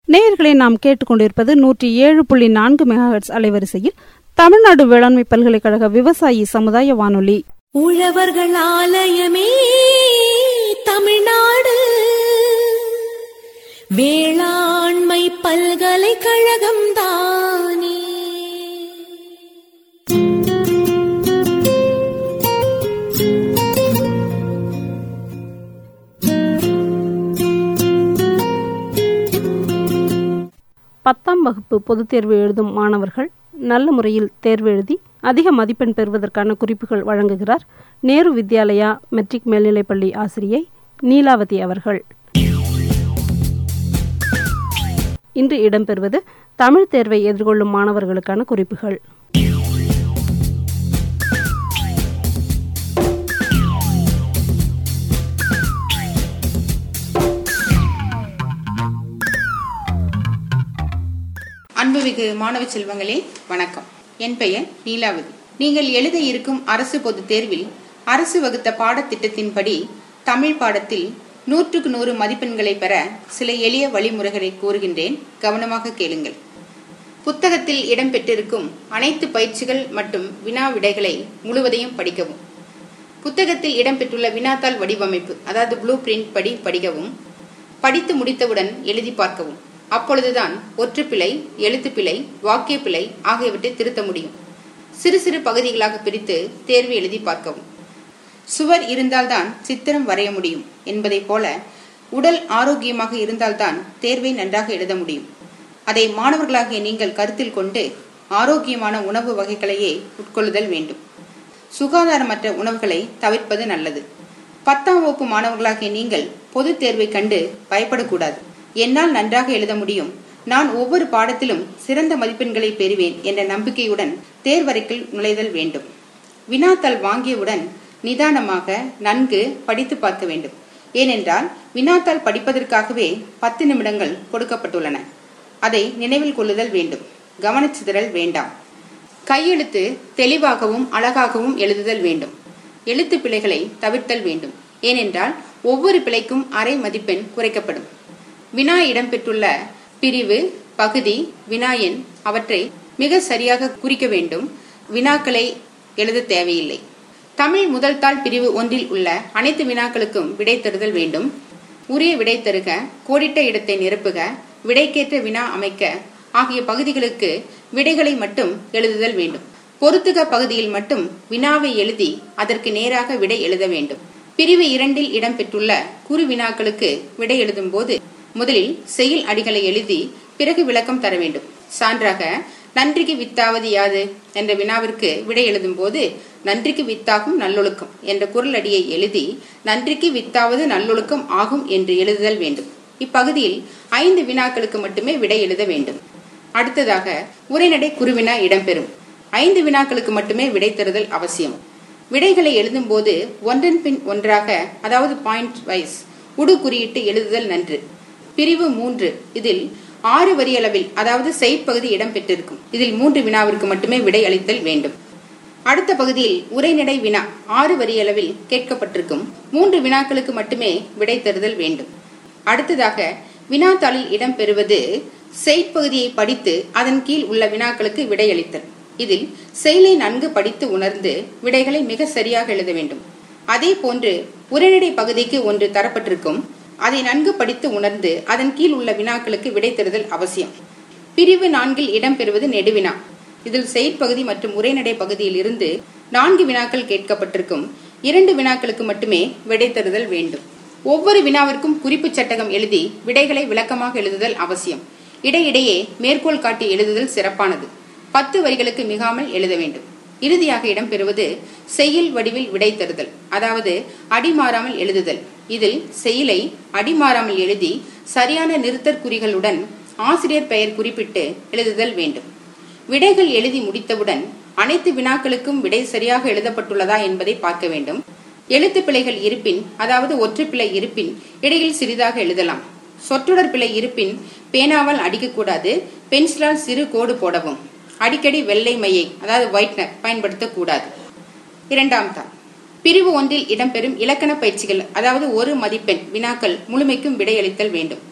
நேயர்களை நாம் கேட்டுக்கொண்டிருப்பது நூற்றி ஏழு புள்ளி நான்கு மெகாஹெட்ஸ் அலைவரிசையில் தமிழ்நாடு வேளாண்மை பல்கலைக்கழக விவசாயி சமுதாய வானொலி உழவர்கள் ஆலயமே தமிழ்நாடு வேளாண்மை பல்கலைக்கழகம் தானே பத்தாம் வகுப்பு பொதுத் தேர்வு எழுதும் மாணவர்கள் நல்ல முறையில் தேர்வு எழுதி அதிக மதிப்பெண் பெறுவதற்கான குறிப்புகள் வழங்குகிறார் நேரு வித்யாலயா மெட்ரிக் மேல்நிலைப்பள்ளி ஆசிரியை நீலாவதி அவர்கள் இன்று இடம்பெறுவது தமிழ் தேர்வை எதிர்கொள்ளும் மாணவர்களுக்கான குறிப்புகள் அன்புமிகு மாணவ செல்வங்களே வணக்கம் என் பெயர் நீலாவதி நீங்கள் எழுத இருக்கும் அரசு பொதுத் தேர்வில் அரசு வகுத்த பாடத்திட்டத்தின்படி தமிழ் பாடத்தில் நூற்றுக்கு நூறு மதிப்பெண்களை பெற சில எளிய வழிமுறைகளை கூறுகின்றேன் கவனமாக கேளுங்கள் புத்தகத்தில் இடம்பெற்றிருக்கும் அனைத்து பயிற்சிகள் மற்றும் வினா விடைகளை முழுவதையும் படிக்கவும் புத்தகத்தில் இடம்பெற்றுள்ள வினாத்தாள் வடிவமைப்பு அதாவது ப்ளூ பிரிண்ட் படி படிக்கவும் படித்து முடித்தவுடன் எழுதி பார்க்கவும் அப்பொழுதுதான் ஒற்றுப்பிழை எழுத்துப்பிழை வாக்கிய பிழை ஆகியவற்றை திருத்த முடியும் சிறு சிறு பகுதிகளாக பிரித்து தேர்வு எழுதி பார்க்கவும் சுவர் இருந்தால்தான் சித்திரம் வரைய முடியும் என்பதைப் போல உடல் ஆரோக்கியமாக இருந்தால்தான் தேர்வை நன்றாக எழுத முடியும் அதை மாணவர்களாகிய நீங்கள் கருத்தில் கொண்டு ஆரோக்கியமான உணவு வகைகளையே உட்கொள்ளுதல் வேண்டும் சுகாதாரமற்ற உணவுகளை தவிர்ப்பது நல்லது பத்தாம் வகுப்பு மாணவர்களாகிய நீங்கள் பொதுத் தேர்வை கண்டு பயப்படக்கூடாது என்னால் நன்றாக எழுத முடியும் நான் ஒவ்வொரு பாடத்திலும் சிறந்த மதிப்பெண்களை பெறுவேன் என்ற நம்பிக்கையுடன் தேர்வறைக்குள் நுழைதல் வேண்டும் வினாத்தாள் வாங்கியவுடன் நிதானமாக நன்கு படித்து பார்க்க வேண்டும் ஏனென்றால் வினாத்தாள் படிப்பதற்காகவே பத்து நிமிடங்கள் கொடுக்கப்பட்டுள்ளன அதை நினைவில் கொள்ளுதல் வேண்டும் கவனச்சிதறல் வேண்டாம் கையெழுத்து தெளிவாகவும் அழகாகவும் எழுதுதல் வேண்டும் எழுத்து பிழைகளை தவிர்த்தல் வேண்டும் ஏனென்றால் ஒவ்வொரு பிழைக்கும் அரை மதிப்பெண் குறைக்கப்படும் வினா இடம்பெற்றுள்ள பிரிவு பகுதி வினாயன் அவற்றை மிக சரியாக குறிக்க வேண்டும் வினாக்களை எழுத தேவையில்லை தமிழ் முதல் தாள் பிரிவு ஒன்றில் உள்ள அனைத்து வினாக்களுக்கும் விடை தருதல் வேண்டும் உரிய விடை தருக கோடிட்ட இடத்தை நிரப்புக விடைக்கேற்ற வினா அமைக்க ஆகிய பகுதிகளுக்கு விடைகளை மட்டும் எழுதுதல் வேண்டும் பொருத்துக பகுதியில் மட்டும் வினாவை எழுதி அதற்கு நேராக விடை எழுத வேண்டும் பிரிவு இரண்டில் இடம்பெற்றுள்ள குறு வினாக்களுக்கு விடை எழுதும் போது முதலில் செயல் அடிகளை எழுதி பிறகு விளக்கம் தர வேண்டும் சான்றாக நன்றிக்கு வித்தாவது யாது என்ற வினாவிற்கு விடை எழுதும் போது நன்றிக்கு வித்தாகும் நல்லொழுக்கம் என்ற குரல் அடியை எழுதி நன்றிக்கு வித்தாவது நல்லொழுக்கம் ஆகும் என்று எழுதுதல் வேண்டும் இப்பகுதியில் ஐந்து வினாக்களுக்கு மட்டுமே விடை எழுத வேண்டும் அடுத்ததாக உரைநடை குருவினா இடம்பெறும் ஐந்து வினாக்களுக்கு மட்டுமே விடை தருதல் அவசியம் விடைகளை எழுதும் போது ஒன்றன் பின் ஒன்றாக அதாவது பாயிண்ட் வைஸ் உடு குறியிட்டு எழுதுதல் நன்று பிரிவு மூன்று இதில் ஆறு வரி அளவில் அதாவது செய்பகுதி இடம்பெற்றிருக்கும் இதில் மூன்று வினாவிற்கு மட்டுமே விடை அளித்தல் வேண்டும் அடுத்த பகுதியில் உரைநடை வினா ஆறு வரி அளவில் கேட்கப்பட்டிருக்கும் மூன்று வினாக்களுக்கு மட்டுமே விடை தருதல் வேண்டும் அடுத்ததாக வினாத்தாளில் இடம்பெறுவது செய்பகுதியை படித்து அதன் கீழ் உள்ள வினாக்களுக்கு விடையளித்தல் இதில் செயலை நன்கு படித்து உணர்ந்து விடைகளை மிக சரியாக எழுத வேண்டும் அதே போன்று உரைநடை பகுதிக்கு ஒன்று தரப்பட்டிருக்கும் அதை நன்கு படித்து உணர்ந்து அதன் கீழ் உள்ள வினாக்களுக்கு விடை தருதல் அவசியம் பிரிவு நான்கில் இடம்பெறுவது நெடுவினா இதில் செயற்பகுதி மற்றும் உரைநடை பகுதியில் இருந்து நான்கு வினாக்கள் கேட்கப்பட்டிருக்கும் இரண்டு வினாக்களுக்கு மட்டுமே விடை தருதல் வேண்டும் ஒவ்வொரு வினாவிற்கும் குறிப்பு சட்டகம் எழுதி விடைகளை விளக்கமாக எழுதுதல் அவசியம் இடையிடையே மேற்கோள் காட்டி எழுதுதல் சிறப்பானது பத்து வரிகளுக்கு மிகாமல் எழுத வேண்டும் இறுதியாக இடம்பெறுவது செய்யுள் வடிவில் விடை தருதல் அதாவது அடிமாறாமல் எழுதுதல் இதில் செயலை அடிமாறாமல் எழுதி சரியான நிறுத்தற் குறிகளுடன் ஆசிரியர் பெயர் குறிப்பிட்டு எழுதுதல் வேண்டும் விடைகள் எழுதி முடித்தவுடன் அனைத்து வினாக்களுக்கும் விடை சரியாக எழுதப்பட்டுள்ளதா என்பதை பார்க்க வேண்டும் எழுத்து பிழைகள் இருப்பின் அதாவது ஒற்றுப்பிழை இருப்பின் இடையில் சிறிதாக எழுதலாம் சொற்றொடர் பிழை இருப்பின் பேனாவால் அடிக்கக்கூடாது பென்சிலால் சிறு கோடு போடவும் அடிக்கடி வெள்ளை மையை அதாவது ஒயிட்னர் பயன்படுத்தக்கூடாது இரண்டாம் தாள் பிரிவு ஒன்றில் இடம்பெறும் இலக்கண பயிற்சிகள் அதாவது ஒரு மதிப்பெண் வினாக்கள் முழுமைக்கும் விடையளித்தல் வேண்டும்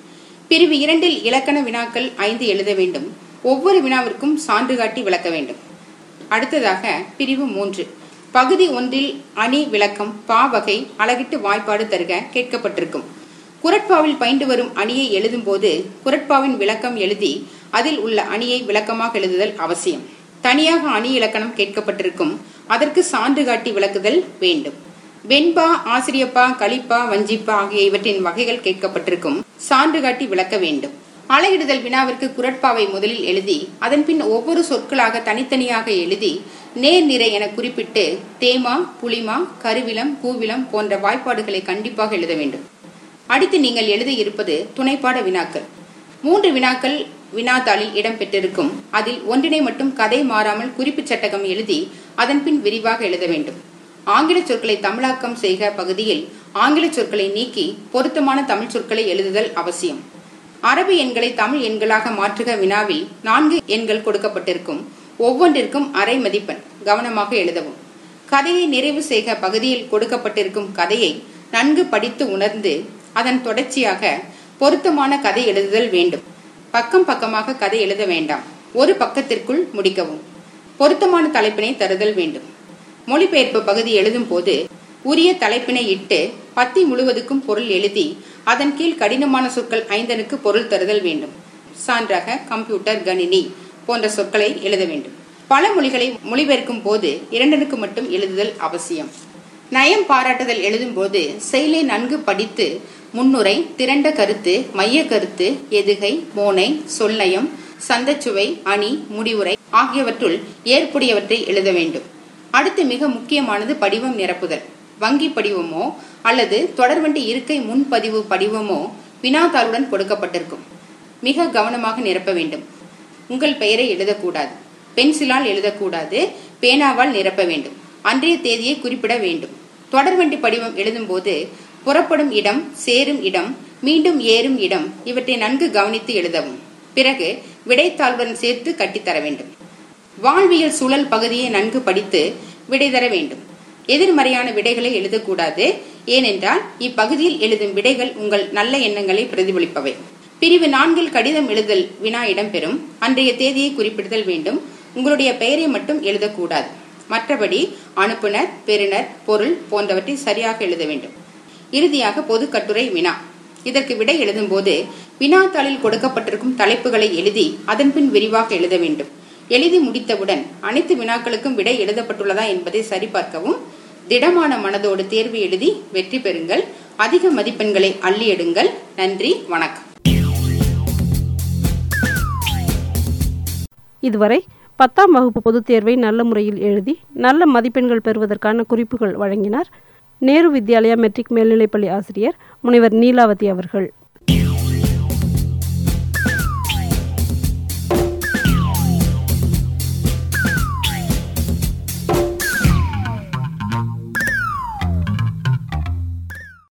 பிரிவு இரண்டில் இலக்கண வினாக்கள் ஐந்து எழுத வேண்டும் ஒவ்வொரு வினாவிற்கும் சான்று காட்டி விளக்க வேண்டும் அடுத்ததாக பிரிவு மூன்று பகுதி ஒன்றில் அணி விளக்கம் பா வகை அழகிட்டு வாய்ப்பாடு தருக கேட்கப்பட்டிருக்கும் குரட்பாவில் பயின்று வரும் அணியை எழுதும் போது குரட்பாவின் விளக்கம் எழுதி அதில் உள்ள அணியை விளக்கமாக எழுதுதல் அவசியம் தனியாக அணி இலக்கணம் கேட்கப்பட்டிருக்கும் அதற்கு சான்று காட்டி விளக்குதல் வேண்டும் வெண்பா ஆசிரியப்பா களிப்பா வஞ்சிப்பா ஆகிய இவற்றின் வகைகள் கேட்கப்பட்டிருக்கும் சான்று காட்டி விளக்க வேண்டும் அலகிடுதல் வினாவிற்கு குரட்பாவை முதலில் எழுதி அதன்பின் ஒவ்வொரு சொற்களாக தனித்தனியாக எழுதி நேர் நிறை என குறிப்பிட்டு தேமா புளிமா கருவிலம் கூவிலம் போன்ற வாய்ப்பாடுகளை கண்டிப்பாக எழுத வேண்டும் அடுத்து நீங்கள் எழுத இருப்பது துணைப்பாட வினாக்கள் மூன்று வினாக்கள் வினாத்தாளில் இடம்பெற்றிருக்கும் அதில் ஒன்றினை மட்டும் கதை மாறாமல் குறிப்பு சட்டகம் எழுதி அதன்பின் விரிவாக எழுத வேண்டும் ஆங்கில சொற்களை தமிழாக்கம் செய்க பகுதியில் ஆங்கில சொற்களை நீக்கி பொருத்தமான தமிழ் சொற்களை எழுதுதல் அவசியம் அரபு எண்களை தமிழ் எண்களாக மாற்றுக வினாவில் நான்கு எண்கள் கொடுக்கப்பட்டிருக்கும் ஒவ்வொன்றிற்கும் அரை மதிப்பெண் கவனமாக எழுதவும் கதையை நிறைவு செய்க பகுதியில் கொடுக்கப்பட்டிருக்கும் கதையை நன்கு படித்து உணர்ந்து அதன் தொடர்ச்சியாக பொருத்தமான கதை எழுதுதல் வேண்டும் பக்கம் பக்கமாக கதை எழுத வேண்டாம் ஒரு பக்கத்திற்குள் முடிக்கவும் பொருத்தமான தலைப்பினை தருதல் வேண்டும் மொழிபெயர்ப்பு பகுதி எழுதும் போது உரிய தலைப்பினை இட்டு பத்தி முழுவதுக்கும் பொருள் எழுதி அதன் கீழ் கடினமான சொற்கள் ஐந்தனுக்கு பொருள் தருதல் வேண்டும் சான்றாக கம்ப்யூட்டர் கணினி போன்ற சொற்களை எழுத வேண்டும் பல மொழிகளை மொழிபெயர்க்கும் போது இரண்டனுக்கு மட்டும் எழுதுதல் அவசியம் நயம் பாராட்டுதல் எழுதும் போது செயலை நன்கு படித்து முன்னுரை திரண்ட கருத்து மைய கருத்து எதுகை மோனை சொல்நயம் சந்தச்சுவை அணி முடிவுரை ஆகியவற்றுள் ஏற்புடையவற்றை எழுத வேண்டும் அடுத்து மிக முக்கியமானது படிவம் நிரப்புதல் வங்கி படிவமோ அல்லது தொடர்வண்டி இருக்கை முன்பதிவு படிவமோ வினாத்தாளுடன் கொடுக்கப்பட்டிருக்கும் மிக கவனமாக நிரப்ப வேண்டும் உங்கள் பெயரை எழுதக்கூடாது பென்சிலால் எழுதக்கூடாது பேனாவால் நிரப்ப வேண்டும் அன்றைய தேதியை குறிப்பிட வேண்டும் தொடர்வண்டி படிவம் எழுதும் போது புறப்படும் இடம் சேரும் இடம் மீண்டும் ஏறும் இடம் இவற்றை நன்கு கவனித்து எழுதவும் பிறகு விடைத்தாளுடன் சேர்த்து கட்டித்தர வேண்டும் வாழ்வியல் சூழல் பகுதியை நன்கு படித்து விடை தர வேண்டும் எதிர்மறையான விடைகளை எழுதக்கூடாது ஏனென்றால் இப்பகுதியில் எழுதும் விடைகள் உங்கள் நல்ல எண்ணங்களை பிரதிபலிப்பவை பிரிவு நான்கில் கடிதம் எழுதல் வினா இடம்பெறும் அன்றைய தேதியை குறிப்பிடுதல் வேண்டும் உங்களுடைய பெயரை மட்டும் எழுதக்கூடாது மற்றபடி அனுப்புனர் பெறுநர் பொருள் போன்றவற்றை சரியாக எழுத வேண்டும் இறுதியாக பொது கட்டுரை வினா இதற்கு விடை எழுதும் போது வினாத்தாளில் கொடுக்கப்பட்டிருக்கும் தலைப்புகளை எழுதி அதன்பின் விரிவாக எழுத வேண்டும் எழுதி முடித்தவுடன் அனைத்து வினாக்களுக்கும் விடை எழுதப்பட்டுள்ளதா என்பதை சரிபார்க்கவும் திடமான மனதோடு தேர்வு எழுதி வெற்றி பெறுங்கள் அதிக மதிப்பெண்களை அள்ளி எடுங்கள் நன்றி வணக்கம் இதுவரை பத்தாம் வகுப்பு பொதுத் தேர்வை நல்ல முறையில் எழுதி நல்ல மதிப்பெண்கள் பெறுவதற்கான குறிப்புகள் வழங்கினார் நேரு வித்யாலயா மெட்ரிக் மேல்நிலைப்பள்ளி ஆசிரியர் முனைவர் நீலாவதி அவர்கள்